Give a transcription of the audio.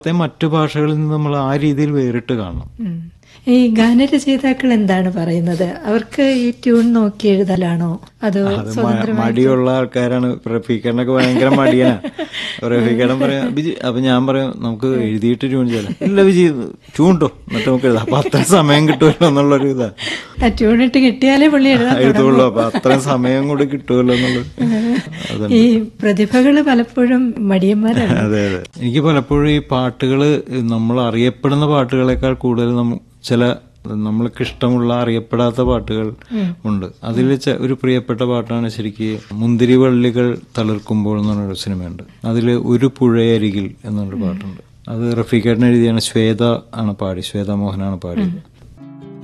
ത്തെ മറ്റു ഭാഷകളിൽ നിന്ന് നമ്മൾ ആ രീതിയിൽ വേറിട്ട് കാണണം ഉം. ഈ ഗാനരചയിതാക്കൾ എന്താണ് പറയുന്നത് അവർക്ക് ഈ ട്യൂൺ നോക്കി എഴുതലാണോ അതോ അത് മ- മടിയുള്ള ആൾക്കാരാണ് റഫീഖേട്ടനൊക്കെ ഭയങ്കര മടിയനാ റഫീഖേട്ടൻ പറയാം ബിജി അപ്പൊ ഞാൻ പറയും നമുക്ക് എഴുതിയിട്ട് ട്യൂൺ ചെയ്യാം ഇല്ല ബിജി ട്യൂൺ ട്ടോ എന്നിട്ട് നമുക്ക് എഴുതാം അപ്പൊ അത്ര സമയം കിട്ടുമല്ലോ എന്നുള്ളൊരു ഇതാ ആ ട്യൂൺ ഇട്ട് കിട്ടിയാലേ പുള്ളി എഴുതാൻ എഴുതുള്ളൂ അപ്പൊ അത്രയും സമയം കൂടി കിട്ടുമല്ലോ എന്നുള്ളത് അതുണ്ട് ഈ പ്രതിഭകള് പലപ്പോഴും മടിയന്മാരാണ് അതെ അതെ എനിക്ക് പലപ്പോഴും ഈ പാട്ടുകൾ നമ്മൾ അറിയപ്പെടുന്ന പാട്ടുകളെക്കാൾ കൂടുതൽ നമ്മ ചില നമ്മൾക്ക് ഇഷ്ടമുള്ള അറിയപ്പെടാത്ത പാട്ടുകൾ ഉണ്ട് അതിൽ ചെ- ഒരു പ്രിയപ്പെട്ട പാട്ടാണ് ശരിക്ക് മുന്തിരി വള്ളികൾ തളിർക്കുമ്പോൾ എന്ന് പറഞ്ഞൊരു സിനിമയുണ്ട് അതിൽ ഒരു പുഴയരികിൽ എന്നൊരു പാട്ടുണ്ട് അത് റഫീഖേട്ടൻ എഴുതിയാണ് ശ്വേത ആണ് പാടി ശ്വേത മോഹനാണ് പാടിയത്